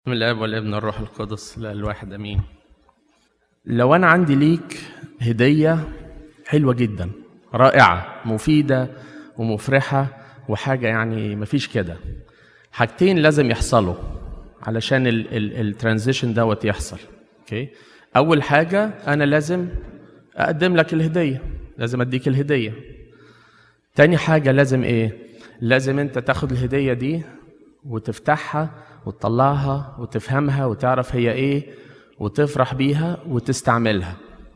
من الاب والابن والروح القدس لا الواحد امين لو انا عندي ليك هديه حلوه جدا رائعه مفيده ومفرحه وحاجه يعني مفيش كده حاجتين لازم يحصلوا علشان الترانزيشن دوت يحصل اوكي اول حاجه انا لازم اقدم لك الهديه لازم اديك الهديه تاني حاجه لازم ايه لازم انت تاخد الهديه دي وتفتحها وتطلعها وتفهمها وتعرف هي ايه وتفرح بيها وتستعملها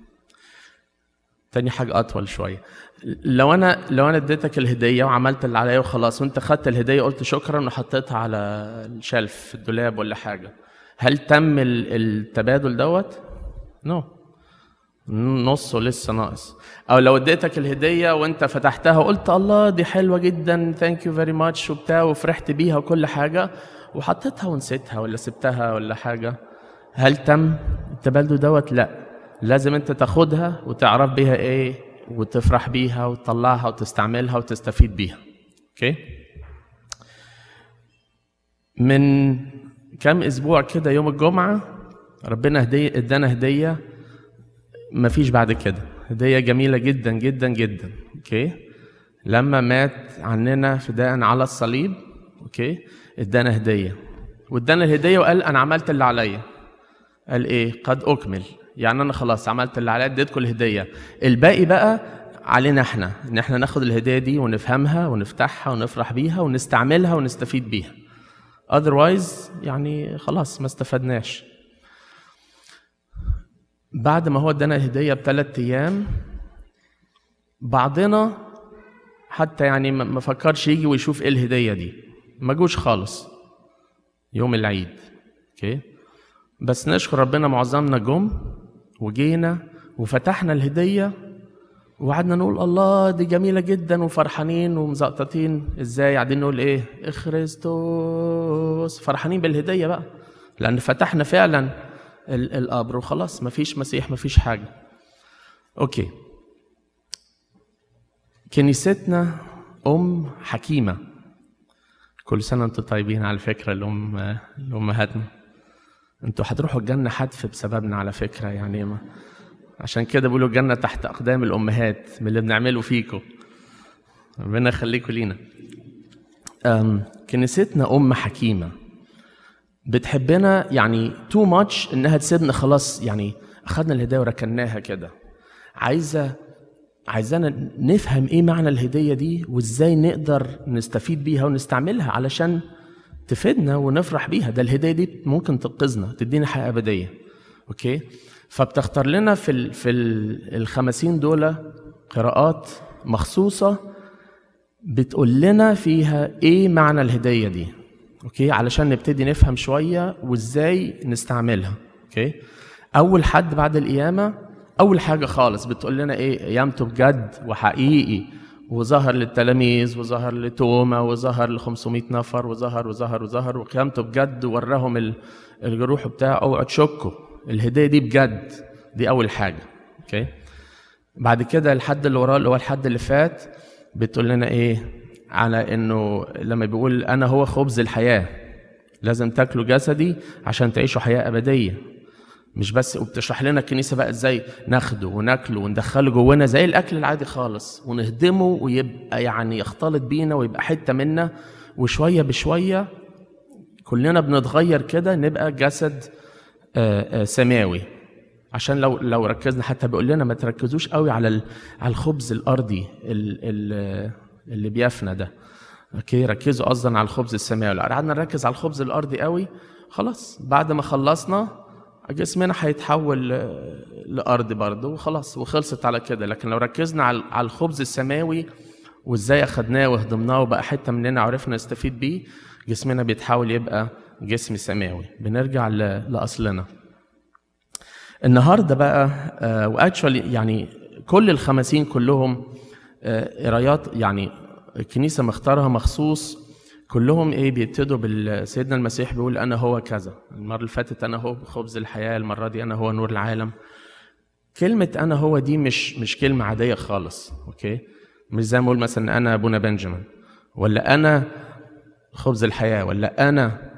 تاني حاجة أطول شوية لو أنا لو أنا اديتك الهدية وعملت اللي عليا وخلاص وأنت خدت الهدية قلت شكرا وحطيتها على الشلف في الدولاب ولا حاجة هل تم ال- التبادل دوت؟ نو no. نصه لسه ناقص او لو اديتك الهديه وانت فتحتها وقلت الله دي حلوه جدا ثانك يو فيري ماتش وبتاع وفرحت بيها وكل حاجه وحطيتها ونسيتها ولا سبتها ولا حاجه هل تم التبادل دوت لا لازم انت تاخدها وتعرف بيها ايه وتفرح بيها وتطلعها وتستعملها وتستفيد بيها اوكي من كام اسبوع كده يوم الجمعه ربنا هديه ادانا هديه مفيش بعد كده هدية جميلة جدا جدا جدا اوكي لما مات عننا فداء على الصليب اوكي ادانا هدية وادانا الهدية وقال انا عملت اللي عليا قال ايه قد اكمل يعني انا خلاص عملت اللي عليا اديتكم الهدية الباقي بقى علينا احنا ان احنا ناخد الهدية دي ونفهمها ونفتحها ونفرح بيها ونستعملها ونستفيد بيها otherwise يعني خلاص ما استفدناش بعد ما هو ادانا الهديه بثلاث ايام بعضنا حتى يعني ما ما فكرش يجي ويشوف ايه الهديه دي ما جوش خالص يوم العيد اوكي بس نشكر ربنا معظمنا جم وجينا وفتحنا الهديه وقعدنا نقول الله دي جميله جدا وفرحانين ومزقططين ازاي قاعدين نقول ايه اخريستوس فرحانين بالهديه بقى لان فتحنا فعلا ال- القبر وخلاص مفيش مسيح مفيش حاجة أوكي كنيستنا أم حكيمة كل سنة وأنتم طيبين على فكرة الأم لأمهاتنا أنتوا هتروحوا الجنة حتف بسببنا على فكرة يعني ما عشان كده بيقولوا الجنة تحت أقدام الأمهات من اللي بنعمله فيكم ربنا يخليكم لينا أم، كنيستنا أم حكيمة بتحبنا يعني تو ماتش انها تسيبنا خلاص يعني اخدنا الهدايه وركناها كده عايزه عايزانا نفهم ايه معنى الهديه دي وازاي نقدر نستفيد بيها ونستعملها علشان تفيدنا ونفرح بيها ده الهديه دي ممكن تنقذنا تدينا حياه ابديه اوكي فبتختار لنا في ال في ال الخمسين دول قراءات مخصوصه بتقول لنا فيها ايه معنى الهديه دي اوكي علشان نبتدي نفهم شويه وازاي نستعملها اوكي اول حد بعد القيامه اول حاجه خالص بتقول لنا ايه قيامته بجد وحقيقي وظهر للتلاميذ وظهر لتوما وظهر ل 500 نفر وظهر وظهر وظهر وقيامته بجد وراهم ال- الجروح بتاعه اوعوا تشكوا الهديه دي بجد دي اول حاجه اوكي بعد كده الحد اللي وراه اللي هو الحد اللي فات بتقول لنا ايه على انه لما بيقول انا هو خبز الحياه لازم تاكلوا جسدي عشان تعيشوا حياه ابديه مش بس وبتشرح لنا الكنيسه بقى ازاي ناخده وناكله وندخله جوانا زي الاكل العادي خالص ونهدمه ويبقى يعني يختلط بينا ويبقى حته منا وشويه بشويه كلنا بنتغير كده نبقى جسد آه، آه، سماوي عشان لو لو ركزنا حتى بيقول لنا ما تركزوش قوي على ال- على الخبز الارضي ال- ال- اللي بيفنى ده اوكي ركزوا قصدا على الخبز السماوي لو قعدنا نركز على الخبز الارضي قوي خلاص بعد ما خلصنا جسمنا هيتحول ل- لارض برضه وخلاص وخلصت على كده لكن لو ركزنا على على الخبز السماوي وازاي اخدناه وهضمناه وبقى حته مننا عرفنا نستفيد بيه جسمنا بيتحول يبقى جسم سماوي بنرجع ل- لاصلنا النهارده بقى واكشولي يعني كل الخمسين كلهم آه، قرايات يعني الكنيسه مختارها مخصوص كلهم ايه بيبتدوا بالسيدنا المسيح بيقول انا هو كذا المره اللي فاتت انا هو خبز الحياه المره دي انا هو نور العالم كلمه انا هو دي مش مش كلمه عاديه خالص اوكي مش زي ما اقول مثلا انا ابونا بنجامين ولا انا خبز الحياه ولا انا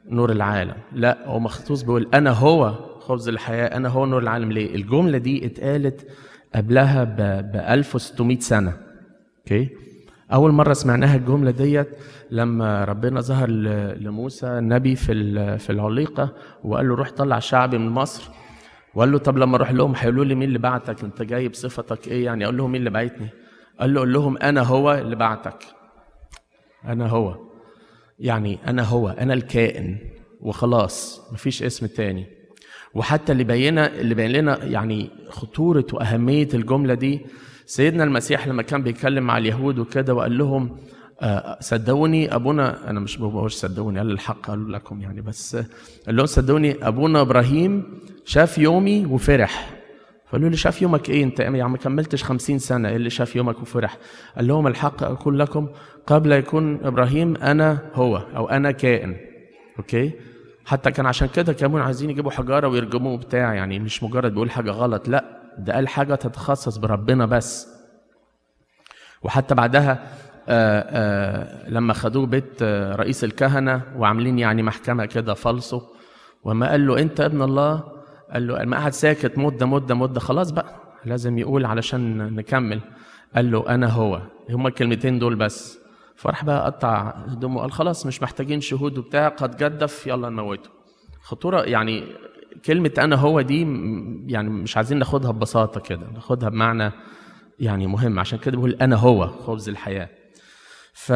نور العالم لا هو مخصوص بيقول انا هو خبز الحياه انا هو نور العالم ليه الجمله دي اتقالت قبلها ب 1600 سنه اوكي اول مره سمعناها الجمله ديت لما ربنا ظهر ل- لموسى النبي في ال- في العليقه وقال له روح طلع شعبي من مصر وقال له طب لما اروح لهم هيقولوا لي مين اللي بعتك انت جاي بصفتك ايه يعني اقول لهم مين اللي بعتني قال له قول لهم انا هو اللي بعتك انا هو يعني انا هو انا الكائن وخلاص مفيش اسم تاني وحتى اللي بينا اللي بين لنا يعني خطوره واهميه الجمله دي سيدنا المسيح لما كان بيتكلم مع اليهود وكده وقال لهم آه، صدقوني ابونا انا مش بقولش صدقوني قال الحق قالوا لكم يعني بس آه، قال لهم صدقوني ابونا ابراهيم شاف يومي وفرح فقالوا لي شاف يومك ايه انت يعني ما كملتش خمسين سنة ايه اللي شاف يومك وفرح قال لهم الحق اقول لكم قبل يكون ابراهيم انا هو او انا كائن اوكي حتى كان عشان كده كانوا عايزين يجيبوا حجاره ويرجموه بتاع يعني مش مجرد بيقول حاجه غلط لا ده قال حاجه تتخصص بربنا بس وحتى بعدها آآ آآ لما خدوه بيت آه، رئيس الكهنه وعاملين يعني محكمه كده فالصو وما قال له انت ابن الله قال له ما قعد ساكت مده مده مده خلاص بقى لازم يقول علشان نكمل قال له انا هو هما الكلمتين دول بس فراح بقى قطع هدومه وقال خلاص مش محتاجين شهود وبتاع قد جدف يلا نموته خطوره يعني كلمه انا هو دي م- يعني مش عايزين ناخدها ببساطه كده ناخدها بمعنى يعني مهم عشان كده بقول انا هو خبز الحياه ف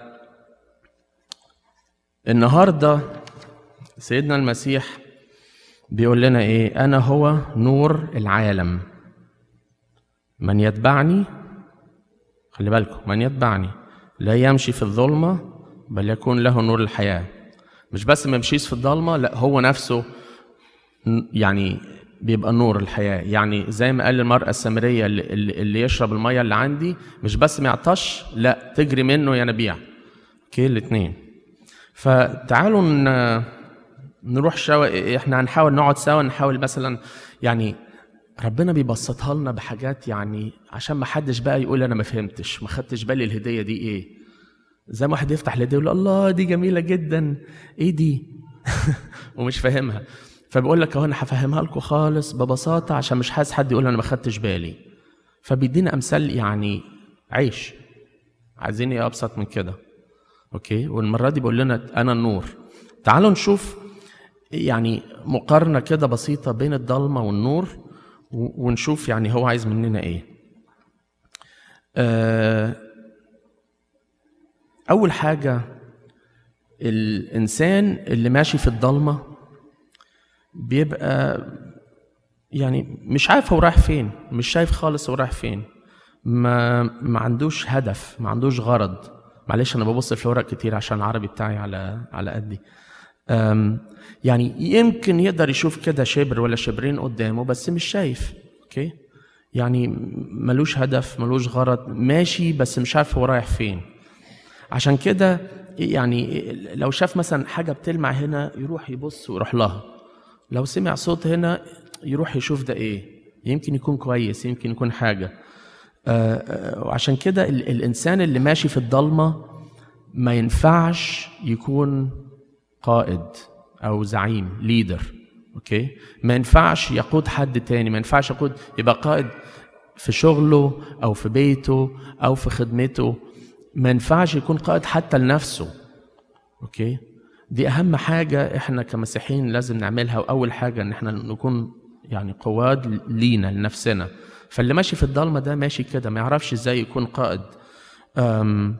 النهارده سيدنا المسيح بيقول لنا ايه انا هو نور العالم من يتبعني خلي بالكم من يتبعني لا يمشي في الظلمه بل يكون له نور الحياه مش بس ما يمشيش في الضلمه لا هو نفسه ن- يعني بيبقى نور الحياه يعني زي ما قال المراه السامريه اللي, اللي اللي يشرب الميه اللي عندي مش بس ما يعطش لا تجري منه ينابيع اوكي الاثنين فتعالوا ن- نروح شوى احنا هنحاول نقعد سوا نحاول مثلا يعني ربنا بيبسطها لنا بحاجات يعني عشان ما حدش بقى يقول انا ما فهمتش ما خدتش بالي الهديه دي ايه زي ما واحد يفتح الهديه يقول الله دي جميله جدا ايه دي ومش فاهمها فبيقول لك اهو انا هفهمها لكم خالص ببساطه عشان مش عايز حد يقول انا ما خدتش بالي فبيدينا امثال يعني عيش عايزين ايه ابسط من كده اوكي والمره دي بيقول لنا انا النور تعالوا نشوف يعني مقارنه كده بسيطه بين الضلمه والنور و- ونشوف يعني هو عايز مننا ايه آه، اول حاجه الانسان اللي ماشي في الضلمه بيبقى يعني مش عارف هو رايح فين مش شايف خالص هو رايح فين ما ما عندوش هدف ما عندوش غرض معلش انا ببص في الورق كتير عشان العربي بتاعي على على قدي أم، يعني يمكن يقدر يشوف كده شبر ولا شبرين قدامه بس مش شايف اوكي يعني ملوش هدف ملوش غرض ماشي بس مش عارف هو رايح فين عشان كده يعني لو شاف مثلا حاجه بتلمع هنا يروح يبص ويروح لها لو سمع صوت هنا يروح يشوف ده ايه يمكن يكون كويس يمكن يكون حاجه آه، آه، وعشان كده ال- الانسان اللي ماشي في الضلمه ما ينفعش يكون قائد او زعيم ليدر اوكي ما ينفعش يقود حد تاني ما ينفعش يقود يبقى قائد في شغله او في بيته او في خدمته ما ينفعش يكون قائد حتى لنفسه اوكي دي اهم حاجه احنا كمسيحيين لازم نعملها واول حاجه ان احنا نكون يعني قواد لينا لنفسنا فاللي ماشي في الضلمه ده ماشي كده ما يعرفش ازاي يكون قائد أم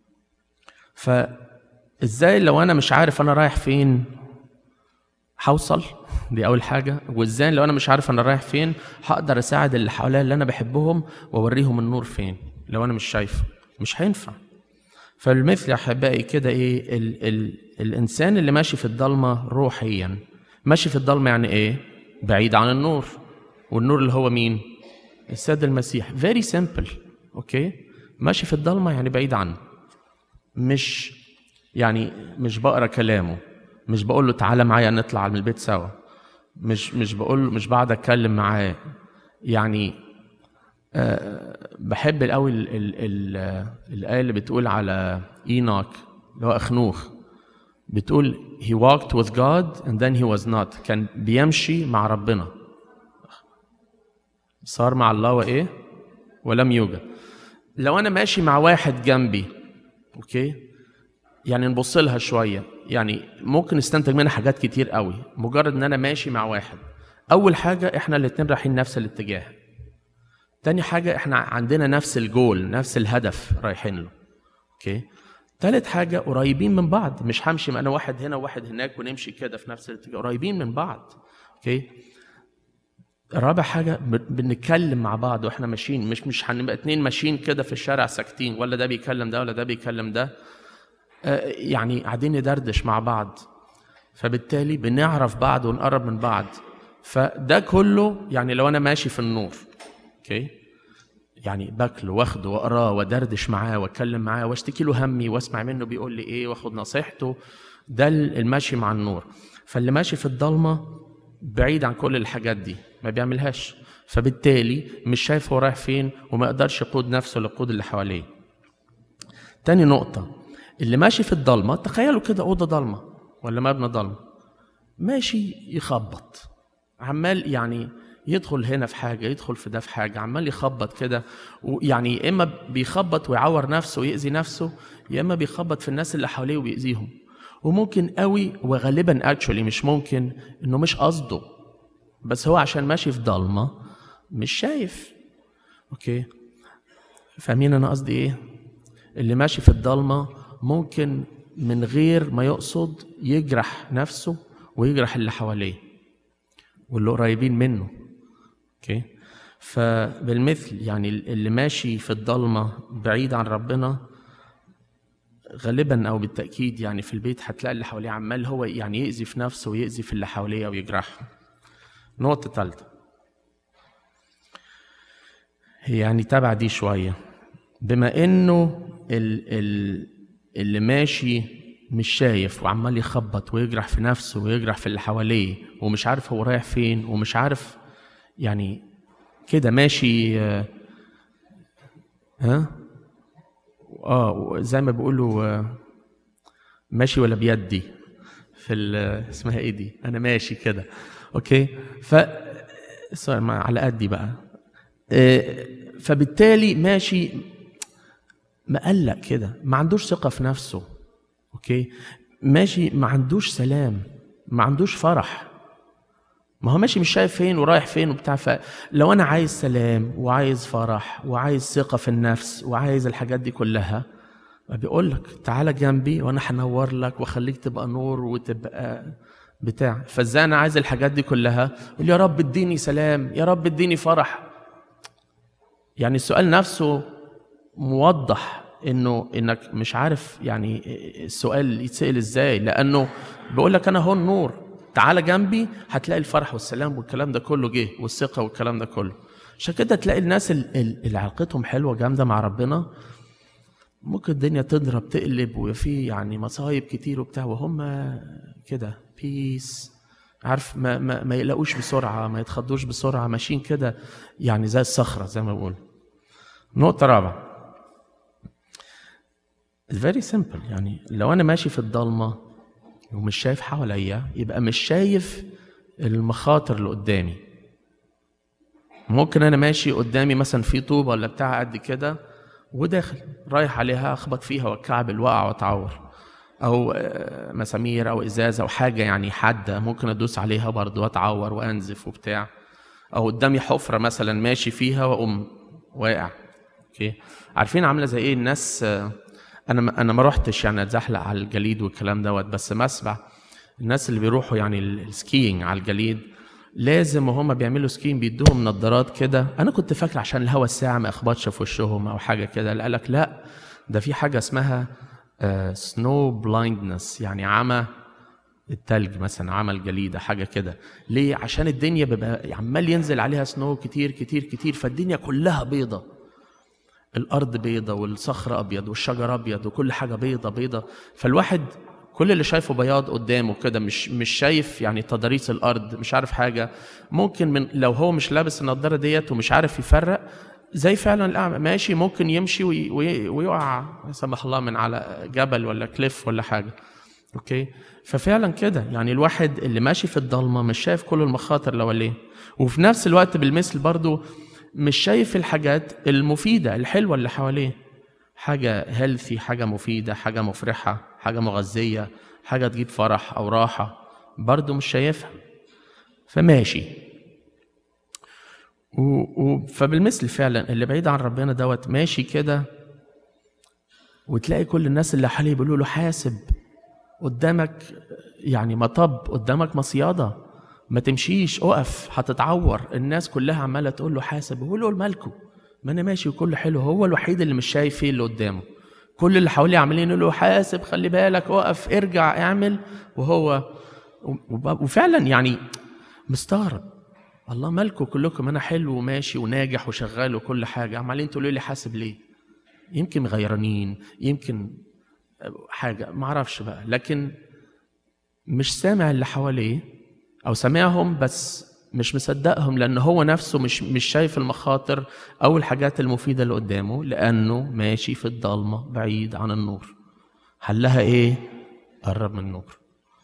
فازاي لو انا مش عارف انا رايح فين هوصل دي اول حاجه وازاي لو انا مش عارف انا رايح فين هقدر اساعد اللي حواليا اللي انا بحبهم واوريهم النور فين لو انا مش شايفه مش هينفع فالمثل يا احبائي كده ايه ال ال الانسان اللي ماشي في الضلمه روحيا ماشي في الضلمه يعني ايه بعيد عن النور والنور اللي هو مين السيد المسيح فيري سيمبل اوكي ماشي في الضلمه يعني بعيد عنه مش يعني مش بقرا كلامه مش بقول له تعالى معايا نطلع من البيت سوا مش مش بقول له مش بقعد اتكلم معاه يعني أه بحب قوي ال ال ال الايه اللي بتقول على اينوك اللي هو اخنوخ بتقول he walked with God and then he was not كان بيمشي مع ربنا صار مع الله وايه ولم يوجد لو انا ماشي مع واحد جنبي اوكي يعني نبص لها شويه يعني ممكن نستنتج منها حاجات كتير قوي مجرد ان انا ماشي مع واحد اول حاجه احنا الاتنين رايحين نفس الاتجاه تاني حاجه احنا عندنا نفس الجول نفس الهدف رايحين له اوكي تالت حاجة قريبين من بعض مش همشي ما أنا واحد هنا وواحد هناك ونمشي كده في نفس الاتجاه قريبين من بعض أوكي رابع حاجة ب- بنتكلم مع بعض واحنا ماشيين مش مش هنبقى اتنين ماشيين كده في الشارع ساكتين ولا ده بيكلم ده ولا ده بيكلم ده آه، يعني قاعدين ندردش مع بعض فبالتالي بنعرف بعض ونقرب من بعض فده كله يعني لو انا ماشي في النور اوكي يعني باكله واخده واقراه وادردش معاه واتكلم معاه واشتكي له همي واسمع منه بيقول لي ايه واخد نصيحته ده الماشي مع النور فاللي ماشي في الضلمه بعيد عن كل الحاجات دي ما بيعملهاش فبالتالي مش شايف هو رايح فين وما يقدرش يقود نفسه للقود اللي حواليه تاني نقطة اللي ماشي في الضلمة تخيلوا كده أوضة ضلمة ولا مبنى ضلمة ماشي يخبط عمال يعني يدخل هنا في حاجة يدخل في ده في حاجة عمال يخبط كده ويعني يا إما بيخبط ويعور نفسه ويأذي نفسه يا إما بيخبط في الناس اللي حواليه وبيأذيهم وممكن قوي وغالبا اكشولي مش ممكن انه مش قصده بس هو عشان ماشي في ضلمه مش شايف اوكي فاهمين انا قصدي ايه اللي ماشي في الضلمه ممكن من غير ما يقصد يجرح نفسه ويجرح اللي حواليه واللي قريبين منه اوكي فبالمثل يعني اللي ماشي في الضلمه بعيد عن ربنا غالبا او بالتاكيد يعني في البيت هتلاقي اللي حواليه عمال هو يعني يأذي في نفسه ويأذي في اللي حواليه ويجرحهم نقطه ثالثه هي يعني تبع دي شويه بما انه ال ال اللي ماشي مش شايف وعمال يخبط ويجرح في نفسه ويجرح في اللي حواليه ومش عارف هو رايح فين ومش عارف يعني كده ماشي آه، ها اه زي ما بيقولوا آه، ماشي ولا بيدي في ال- اسمها ايه دي انا ماشي كده اوكي ف سوري، ما على قدي بقى آه، فبالتالي ماشي مقلق كده ما عندوش ثقة في نفسه اوكي ماشي ما عندوش سلام ما عندوش فرح ما هو ماشي مش شايف فين ورايح فين وبتاع فلو انا عايز سلام وعايز فرح وعايز ثقة في النفس وعايز الحاجات دي كلها بيقول لك تعالى جنبي وانا هنور لك واخليك تبقى نور وتبقى بتاع فازاي انا عايز الحاجات دي كلها يقول يا رب اديني سلام يا رب اديني فرح يعني السؤال نفسه موضح انه انك مش عارف يعني السؤال يتسال ازاي لانه بيقول لك انا هو النور تعالى جنبي هتلاقي الفرح والسلام والكلام ده كله جه والثقه والكلام ده كله عشان كده تلاقي الناس ال- ال- اللي علاقتهم حلوه جامده مع ربنا ممكن الدنيا تضرب تقلب وفي يعني مصايب كتير وبتاع وهم كده بيس عارف ما, ما, ما يقلقوش بسرعه ما يتخضوش بسرعه ماشيين كده يعني زي الصخره زي ما بقول نقطه رابعه فيري سمبل يعني لو انا ماشي في الضلمه ومش شايف حواليا يبقى مش شايف المخاطر اللي قدامي ممكن انا ماشي قدامي مثلا في طوبه ولا بتاع قد كده وداخل رايح عليها اخبط فيها واتكعبل واقع واتعور او آه، مسامير او ازاز او حاجه يعني حاده ممكن ادوس عليها برضه واتعور وانزف وبتاع او قدامي حفره مثلا ماشي فيها واقوم واقع اوكي عارفين عامله زي ايه الناس آه، انا ما- انا ما رحتش يعني اتزحلق على الجليد والكلام دوت بس مسبح الناس اللي بيروحوا يعني ال- السكينج على الجليد لازم وهم بيعملوا سكين بيدوهم نظارات كده انا كنت فاكر عشان الهواء الساعه ما يخبطش في وشهم او حاجه كده لا قالك لا ده في حاجه اسمها سنو بلايندنس يعني عمى التلج مثلا عمى الجليده حاجه كده ليه عشان الدنيا بيبقى عمال ينزل عليها سنو كتير كتير كتير فالدنيا كلها بيضه الارض بيضة والصخر ابيض والشجر ابيض وكل حاجه بيضة بيضة فالواحد كل اللي شايفه بياض قدامه كده مش مش شايف يعني تضاريس الارض مش عارف حاجه ممكن من لو هو مش لابس النضاره ديت ومش عارف يفرق زي فعلا الأعمى ماشي ممكن يمشي وي- وي- ويقع لا سمح الله من على جبل ولا كليف ولا حاجه اوكي ففعلا كده يعني الواحد اللي ماشي في الضلمه مش شايف كل المخاطر اللي حواليه وفي نفس الوقت بالمثل برضو مش شايف الحاجات المفيده الحلوه اللي حواليه حاجه هيلثي حاجه مفيده حاجه مفرحه حاجه مغذيه حاجه تجيب فرح او راحه برضو مش شايفها فماشي و... و... فبالمثل فعلا اللي بعيد عن ربنا دوت ماشي كده وتلاقي كل الناس اللي حواليه بيقولوا له حاسب قدامك يعني مطب قدامك مصيادة ما تمشيش اقف هتتعور الناس كلها عمالة تقول له حاسب ويقول له مالكم ما انا ماشي وكله حلو هو الوحيد اللي مش شايف ايه اللي قدامه كل اللي حواليه عمالين يقولوا له حاسب خلي بالك اقف ارجع اعمل وهو وفعلا يعني مستغرب الله مالكم كلكم انا حلو وماشي وناجح وشغال وكل حاجه عمالين تقولوا لي حاسب ليه يمكن غيرانين يمكن حاجه ما اعرفش بقى لكن مش سامع اللي حواليه او سامعهم بس مش مصدقهم لان هو نفسه مش مش شايف المخاطر او الحاجات المفيده اللي قدامه لانه ماشي في الضلمه بعيد عن النور حلها ايه قرب من النور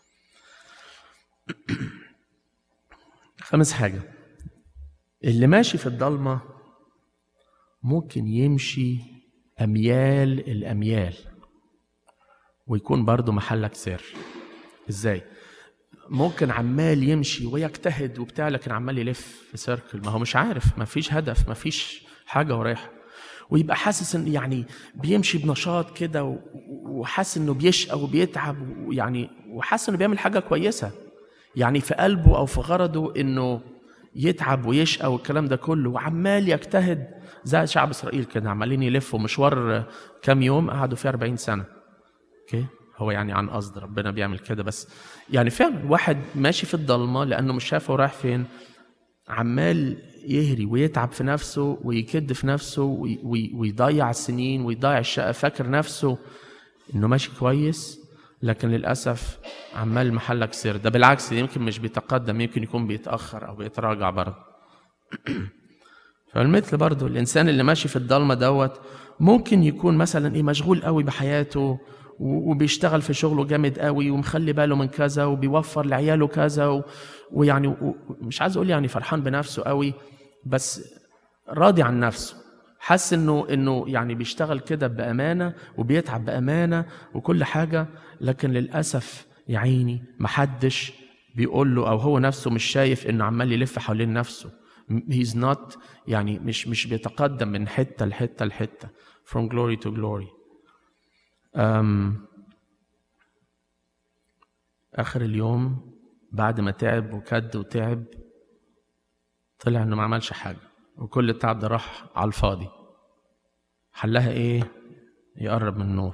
خامس حاجه اللي ماشي في الضلمه ممكن يمشي اميال الاميال ويكون برضه محلك سر ازاي ممكن عمال يمشي ويجتهد وبتاع لكن عمال يلف في سيركل ما هو مش عارف ما فيش هدف ما فيش حاجه ورايحه ويبقى حاسس ان يعني بيمشي بنشاط كده وحاسس انه بيشقى وبيتعب ويعني وحاسس انه بيعمل حاجه كويسه يعني في قلبه او في غرضه انه يتعب ويشقى والكلام ده كله وعمال يجتهد زي شعب اسرائيل كده عمالين يلفوا مشوار كام يوم قعدوا فيه 40 سنه اوكي هو يعني عن قصد ربنا بيعمل كده بس يعني فعلا واحد ماشي في الضلمه لانه مش شايف هو رايح فين عمال يهري ويتعب في نفسه ويكد في نفسه ويضيع السنين ويضيع الشقه فاكر نفسه انه ماشي كويس لكن للاسف عمال محلك سر ده بالعكس يمكن مش بيتقدم يمكن يكون بيتاخر او بيتراجع برضه فالمثل برضه الانسان اللي ماشي في الضلمه دوت ممكن يكون مثلا ايه مشغول قوي بحياته وبيشتغل في شغله جامد قوي ومخلي باله من كذا وبيوفر لعياله كذا و... ويعني و... مش عايز اقول يعني فرحان بنفسه قوي بس راضي عن نفسه حاسس انه انه يعني بيشتغل كده بامانه وبيتعب بامانه وكل حاجه لكن للاسف يا عيني محدش بيقول له او هو نفسه مش شايف انه عمال يلف حوالين نفسه he's not يعني مش مش بيتقدم من حته لحته لحته from glory to glory أم آخر اليوم بعد ما تعب وكد وتعب طلع إنه ما عملش حاجة وكل التعب ده راح على الفاضي حلها إيه؟ يقرب من النور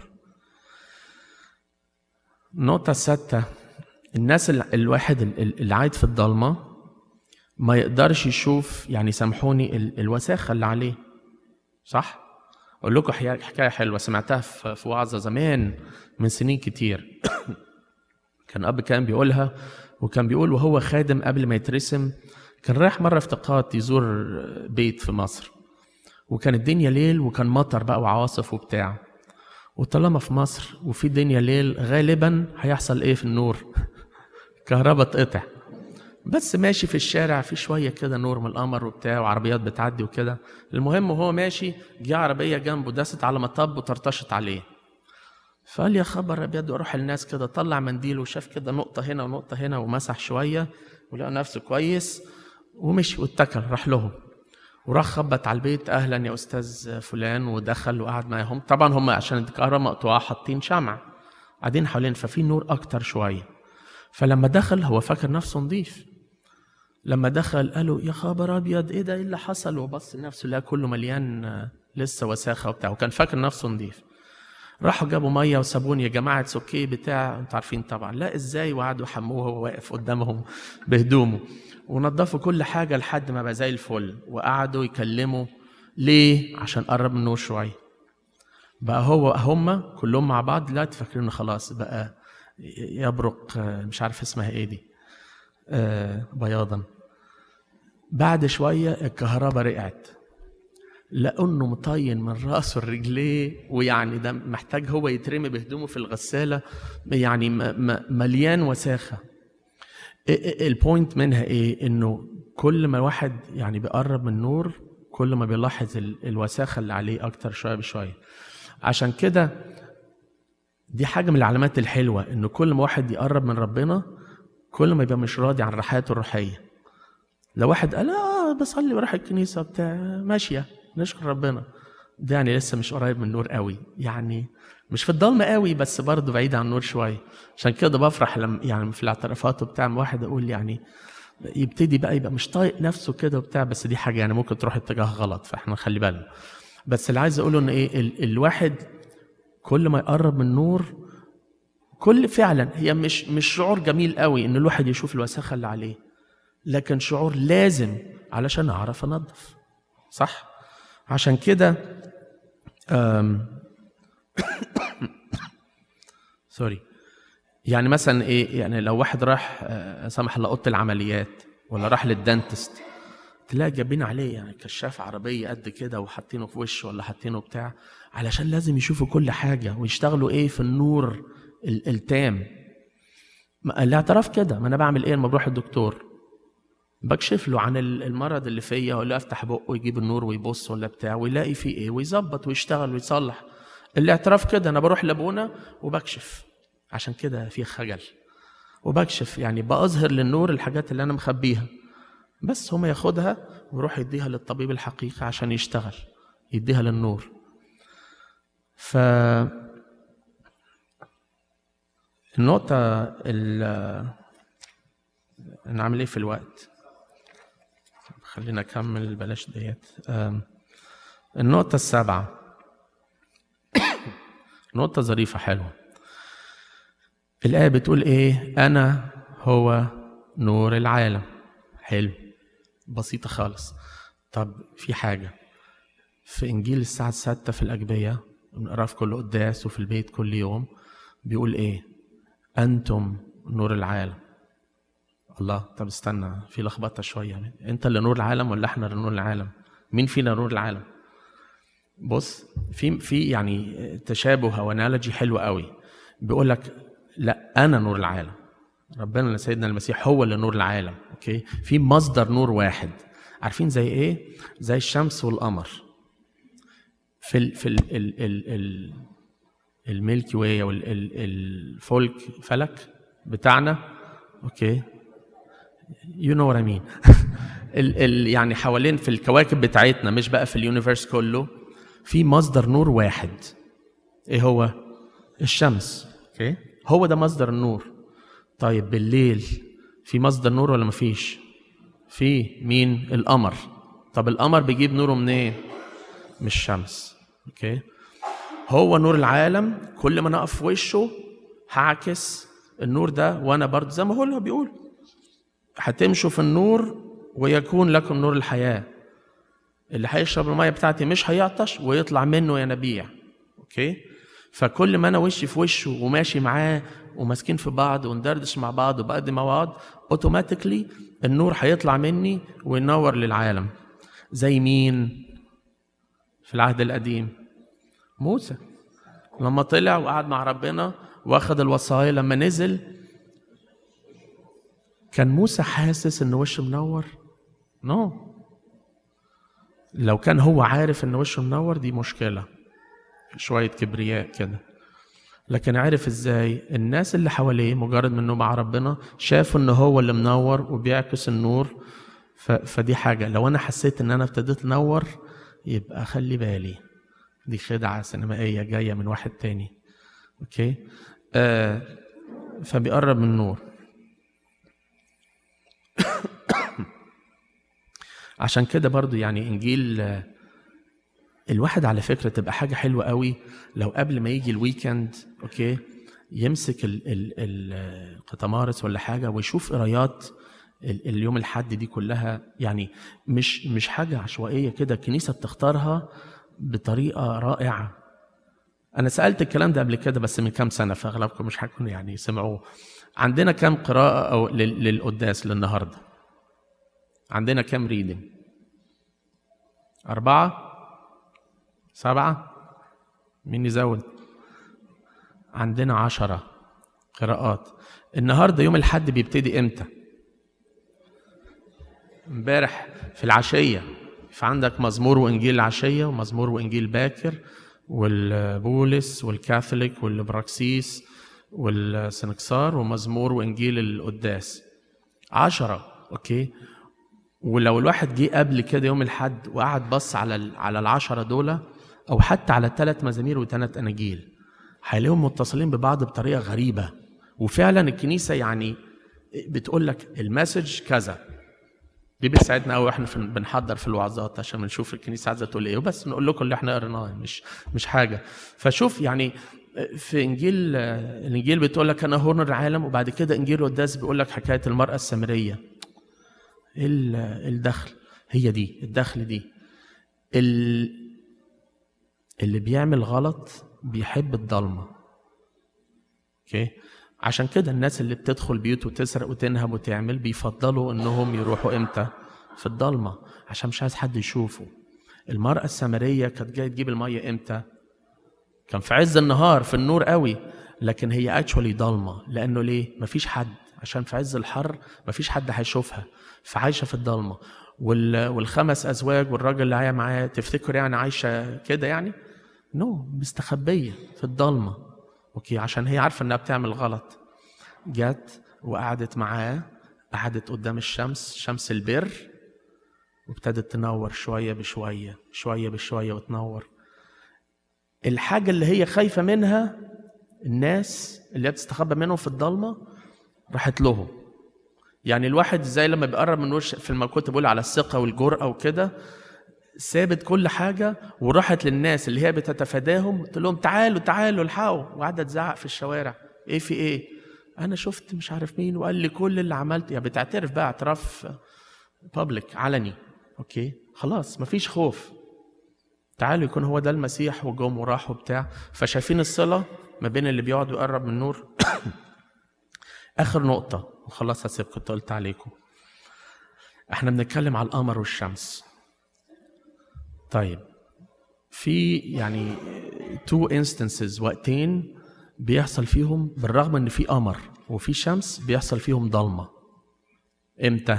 النقطة السادسة الناس الواحد اللي عايد في الضلمة ما يقدرش يشوف يعني سامحوني الوساخة اللي عليه صح؟ اقول لكم حكايه حلوه سمعتها في وعظه زمان من سنين كتير كان اب كان بيقولها وكان بيقول وهو خادم قبل ما يترسم كان رايح مره افتقاد يزور بيت في مصر وكان الدنيا ليل وكان مطر بقى وعواصف وبتاع وطالما في مصر وفي الدنيا ليل غالبا هيحصل ايه في النور كهرباء تقطع بس ماشي في الشارع في شويه كده نور من القمر وبتاع وعربيات بتعدي وكده المهم وهو ماشي جه عربيه جنبه داست على مطب وطرطشت عليه فقال يا خبر ابيض اروح الناس كده طلع منديل وشاف كده نقطه هنا ونقطه هنا ومسح شويه ولقى نفسه كويس ومشي واتكل راح لهم وراح خبط على البيت اهلا يا استاذ فلان ودخل وقعد معاهم طبعا هم عشان الكهرباء مقطوعه حاطين شمع قاعدين حوالين ففي نور اكتر شويه فلما دخل هو فاكر نفسه نظيف لما دخل قالوا يا خبر ابيض ايه ده ايه اللي حصل وبص لنفسه لقى كله مليان لسه وساخه وبتاع وكان فاكر نفسه نظيف راحوا جابوا ميه وصابون يا جماعه سوكي بتاع انتوا عارفين طبعا لا ازاي وقعدوا حموه وهو واقف قدامهم بهدومه ونظفوا كل حاجه لحد ما بقى زي الفل وقعدوا يكلموا ليه عشان قرب من النور شويه بقى هو هم كلهم مع بعض دلوقتي فاكرين خلاص بقى يبرق مش عارف اسمها ايه دي آه بياضا بعد شوية الكهرباء رقعت لانه مطين من راسه لرجليه ويعني ده محتاج هو يترمي بهدومه في الغساله يعني م- م- مليان وساخه البوينت منها ايه انه كل ما الواحد يعني بيقرب من النور كل ما بيلاحظ ال- الوساخه اللي عليه اكتر شويه بشويه عشان كده دي حاجه من العلامات الحلوه انه كل ما واحد يقرب من ربنا كل ما يبقى مش راضي عن راحاته الروحيه لو واحد قال اه بصلي بروح الكنيسه بتاع ماشيه نشكر ربنا ده يعني لسه مش قريب من النور قوي يعني مش في الضلمه قوي بس برضه بعيد عن النور شويه عشان كده بفرح لما يعني في الاعترافات وبتاع لما واحد اقول يعني يبتدي بقى يبقى مش طايق نفسه كده وبتاع بس دي حاجه يعني ممكن تروح اتجاه غلط فاحنا نخلي بالنا بس اللي عايز اقوله ان ايه ال- الواحد كل ما يقرب من النور كل فعلا هي مش مش شعور جميل قوي ان الواحد يشوف الوساخه اللي عليه لكن شعور لازم علشان اعرف انظف صح عشان كده أم، سوري يعني مثلا ايه يعني لو واحد راح آه، لا سمح الله اوضه العمليات ولا راح للدنتست تلاقي جايبين عليه يعني كشاف عربيه قد كده وحاطينه في وشه ولا حاطينه بتاع علشان لازم يشوفوا كل حاجه ويشتغلوا ايه في النور ال- التام ما- الاعتراف كده ما انا بعمل ايه لما بروح الدكتور بكشف له عن ال- المرض اللي فيا ولا افتح بقه يجيب النور ويبص ولا بتاع ويلاقي فيه ايه ويظبط ويشتغل ويصلح الاعتراف كده انا بروح لابونا وبكشف عشان كده في خجل وبكشف يعني بظهر للنور الحاجات اللي انا مخبيها بس هما ياخدها ويروح يديها للطبيب الحقيقي عشان يشتغل يديها للنور ف النقطة ال نعمل ايه في الوقت خلينا اكمل بلاش ديت أم، النقطة السابعة نقطة ظريفة حلوة الآية بتقول إيه؟ أنا هو نور العالم حلو بسيطة خالص طب في حاجة في إنجيل الساعة الستة في الأجبية بنقراه في كل قداس وفي البيت كل يوم بيقول إيه؟ أنتم نور العالم الله طب استنى في لخبطة شوية أنت اللي نور العالم ولا إحنا اللي نور العالم؟ مين فينا نور العالم؟ بص في في يعني تشابه او انالوجي حلو قوي بيقول لك لا انا نور العالم ربنا سيدنا المسيح هو اللي نور العالم اوكي في مصدر نور واحد عارفين زي ايه زي الشمس والقمر في ال في ال ال ال ال الميلكي واي او ال- ال- الفولك فلك بتاعنا اوكي يو نو وات مين ال ال يعني حوالين في الكواكب بتاعتنا مش بقى في اليونيفرس كله في مصدر نور واحد ايه هو الشمس اوكي هو ده مصدر النور طيب بالليل في مصدر نور ولا مفيش في مين القمر طب القمر بيجيب نوره منين من الشمس اوكي هو نور العالم كل ما نقف في وشه هعكس النور ده وانا برضه زي ما هو اللي بيقول هتمشوا في النور ويكون لكم نور الحياه اللي هيشرب الميه بتاعتي مش هيعطش ويطلع منه ينابيع اوكي فكل ما انا وشي في وشه وماشي معاه وماسكين في بعض وندردش مع بعض وبقدم مع بعض اوتوماتيكلي النور هيطلع مني وينور للعالم زي مين في العهد القديم موسى لما طلع وقعد مع ربنا واخد الوصايا لما نزل كان موسى حاسس ان وشه منور نو no. لو كان هو عارف ان وشه منور دي مشكله شويه كبرياء كده لكن عرف ازاي الناس اللي حواليه مجرد منه مع ربنا شافوا ان هو اللي منور وبيعكس النور ف... فدي حاجه لو انا حسيت ان انا ابتديت انور يبقى خلي بالي دي خدعه سينمائيه جايه من واحد تاني اوكي آه فبيقرب من النور عشان كده برضو يعني انجيل آه، الواحد على فكره تبقى حاجه حلوه قوي لو قبل ما يجي الويكند اوكي يمسك ال- ال- ال- القطمارس ولا حاجه ويشوف قرايات ال- اليوم الحد دي كلها يعني مش مش حاجه عشوائيه كده الكنيسه بتختارها بطريقه رائعه انا سالت الكلام ده قبل كده بس من كام سنه فاغلبكم مش هيكونوا يعني سمعوه عندنا كام قراءه او لل- للقداس للنهارده عندنا كام ريدنج أربعة سبعة مين يزود عندنا عشرة قراءات النهارده يوم الحد بيبتدي امتى امبارح في العشية فعندك مزمور وانجيل العشية ومزمور وانجيل باكر والبولس والكاثوليك والبراكسيس والسنكسار ومزمور وانجيل القداس عشرة اوكي ولو الواحد جه قبل كده يوم الحد وقعد بص على ال- على العشرة دول او حتى على الثلاث مزامير وثلاث اناجيل هيلاقيهم متصلين ببعض بطريقه غريبه وفعلا الكنيسه يعني بتقول لك المسج كذا دي بتساعدنا قوي واحنا في بنحضر في الوعظات عشان بنشوف الكنيسه عايزه تقول ايه وبس نقول لكم اللي احنا قريناه مش مش حاجه فشوف يعني في انجيل الانجيل بتقول لك انا هون العالم وبعد كده انجيل القداس بيقول لك حكايه المراه السامريه ايه ال- الدخل هي دي الدخل دي ال- اللي بيعمل غلط بيحب الضلمه اوكي عشان كده الناس اللي بتدخل بيوت وتسرق وتنهب وتعمل بيفضلوا انهم يروحوا امتى في الضلمه عشان مش عايز حد يشوفه المرأة السامرية كانت جاية تجيب المية امتى؟ كان في عز النهار في النور قوي لكن هي اكشولي ضلمة لانه ليه؟ مفيش حد عشان في عز الحر مفيش حد هيشوفها فعايشة في الضلمة وال... والخمس ازواج والراجل اللي عاية معاه تفتكر يعني عايشة كده يعني؟ نو no, مستخبية في الضلمة اوكي عشان هي عارفة انها بتعمل غلط جت وقعدت معاه قعدت قدام الشمس شمس البر وابتدت تنور شوية بشوية شوية بشوية وتنور الحاجة اللي هي خايفة منها الناس اللي هي بتستخبى منهم في الضلمة راحت لهم يعني الواحد زي لما بيقرب من وش في المكتب بيقول على الثقة والجرأة وكده سابت كل حاجة وراحت للناس اللي هي بتتفاداهم قلت لهم تعالوا تعالوا الحقوا وقعدت تزعق في الشوارع ايه في ايه انا شفت مش عارف مين وقال لي كل اللي عملت يعني بتعترف بقى اعتراف بابليك علني اوكي خلاص مفيش خوف تعالوا يكون هو ده المسيح وجم وراحوا بتاع فشايفين الصلة ما بين اللي بيقعد ويقرب من النور آخر نقطة وخلاص هسيبكم كنت قلت عليكم احنا بنتكلم على القمر والشمس طيب في يعني تو انستنسز وقتين بيحصل فيهم بالرغم ان في قمر وفي شمس بيحصل فيهم ضلمه امتى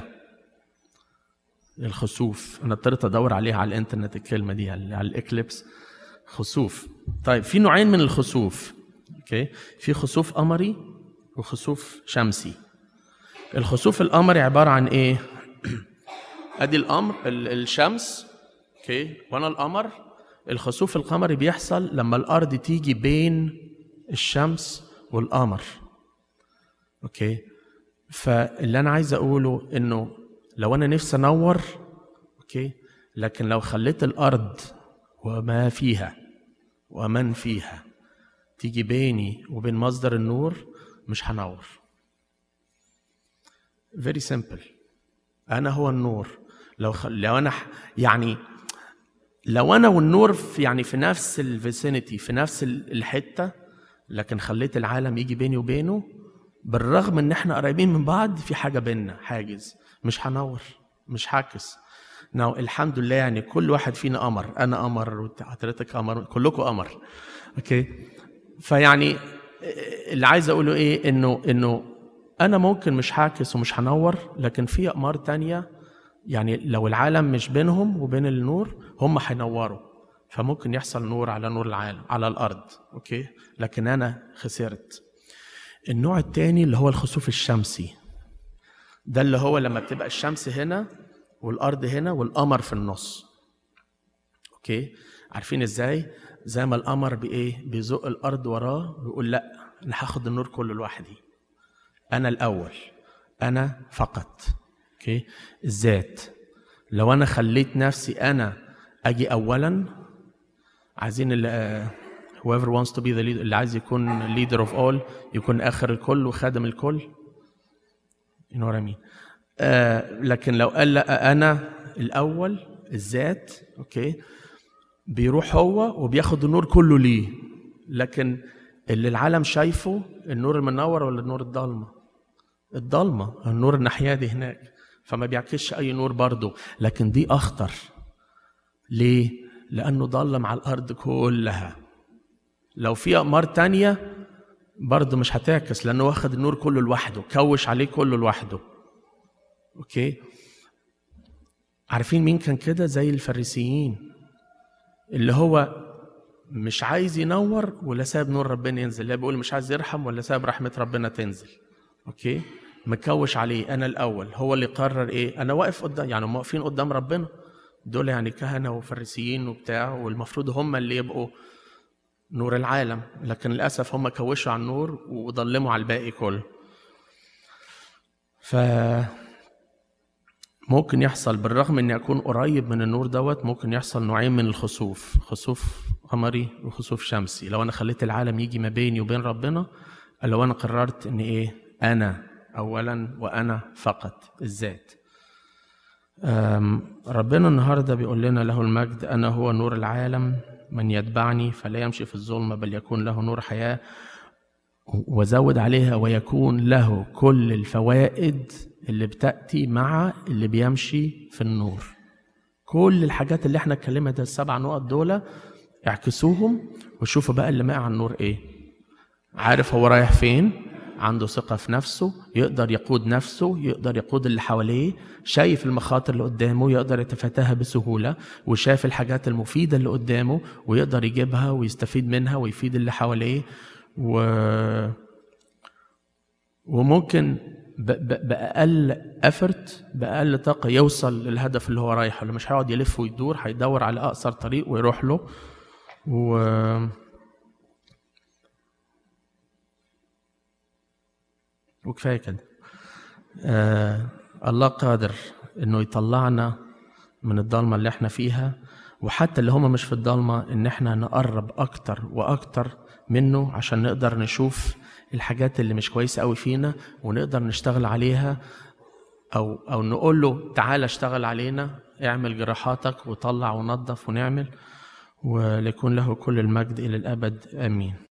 الخسوف انا اضطريت ادور عليها على الانترنت الكلمه دي على على الاكليبس خسوف طيب في نوعين من الخسوف اوكي في خسوف قمري وخسوف شمسي الخسوف القمري عباره عن ايه ادي القمر ال- الشمس اوكي وانا القمر الخسوف القمري بيحصل لما الارض تيجي بين الشمس والقمر اوكي فاللي انا عايز اقوله انه لو انا نفسي انور اوكي لكن لو خليت الارض وما فيها ومن فيها تيجي بيني وبين مصدر النور مش هنور very simple انا هو النور لو خل... لو انا ح- يعني لو انا والنور في يعني في نفس الفيسينيتي في نفس ال- الحته لكن خليت العالم يجي بيني وبينه بالرغم ان احنا قريبين من بعض في حاجه بيننا حاجز مش هنور مش هعكس نو الحمد لله يعني كل واحد فينا قمر انا قمر وحضرتك قمر كلكم قمر اوكي فيعني اللي عايز اقوله ايه انه انه انا ممكن مش هعكس ومش هنور لكن في اقمار تانية يعني لو العالم مش بينهم وبين النور هم هينوروا فممكن يحصل نور على نور العالم على الارض اوكي لكن انا خسرت النوع التاني اللي هو الخسوف الشمسي ده اللي هو لما بتبقى الشمس هنا والارض هنا والقمر في النص اوكي عارفين ازاي زي ما القمر بايه بيزق الارض وراه ويقول لا انا هاخد النور كله لوحدي انا الاول انا فقط اوكي الذات لو انا خليت نفسي انا اجي اولا عايزين اللي whoever wants to be the leader اللي عايز يكون leader of all يكون اخر الكل وخادم الكل you know what I mean آه لكن لو قال لا انا الاول الذات اوكي بيروح هو وبياخد النور كله ليه لكن اللي العالم شايفه النور المنور ولا النور الضلمه الضلمه النور الناحيه دي هناك فما بيعكسش اي نور برضه لكن دي اخطر ليه لأنه ضلم على الأرض كلها لو في أقمار تانية برضه مش هتعكس لأنه واخد النور كله لوحده كوش عليه كله لوحده أوكي عارفين مين كان كده زي الفريسيين اللي هو مش عايز ينور ولا ساب نور ربنا ينزل لا بيقول مش عايز يرحم ولا ساب رحمة ربنا تنزل اوكي مكوش عليه انا الاول هو اللي قرر ايه انا واقف قدام يعني هم واقفين قدام ربنا دول يعني كهنة وفريسيين وبتاع والمفروض هم اللي يبقوا نور العالم لكن للأسف هم كوشوا على النور وضلموا على الباقي كله ف ممكن يحصل بالرغم اني اكون قريب من النور دوت ممكن يحصل نوعين من الخسوف خسوف قمري وخسوف شمسي لو انا خليت العالم يجي ما بيني وبين ربنا لو انا قررت ان ايه انا اولا وانا فقط الذات ربنا النهارده بيقول لنا له المجد انا هو نور العالم من يتبعني فلا يمشي في الظلمه بل يكون له نور حياه وزود عليها ويكون له كل الفوائد اللي بتأتي مع اللي بيمشي في النور كل الحاجات اللي احنا اتكلمنا ده السبع نقط دول اعكسوهم وشوفوا بقى اللي مع النور ايه عارف هو رايح فين عنده ثقة في نفسه يقدر يقود نفسه يقدر يقود اللي حواليه شايف المخاطر اللي قدامه يقدر يتفاداها بسهولة وشايف الحاجات المفيدة اللي قدامه ويقدر يجيبها ويستفيد منها ويفيد اللي حواليه و... وممكن باقل افرت باقل طاقه يوصل للهدف اللي هو رايحه له مش هيقعد يلف ويدور هيدور على اقصر طريق ويروح له و وكفايه كده آه الله قادر انه يطلعنا من الضلمه اللي احنا فيها وحتى اللي هم مش في الضلمه ان احنا نقرب اكتر واكتر منه عشان نقدر نشوف الحاجات اللي مش كويسه قوي فينا ونقدر نشتغل عليها او او نقول له تعالى اشتغل علينا اعمل جراحاتك وطلع ونظف ونعمل وليكون له كل المجد الى الابد امين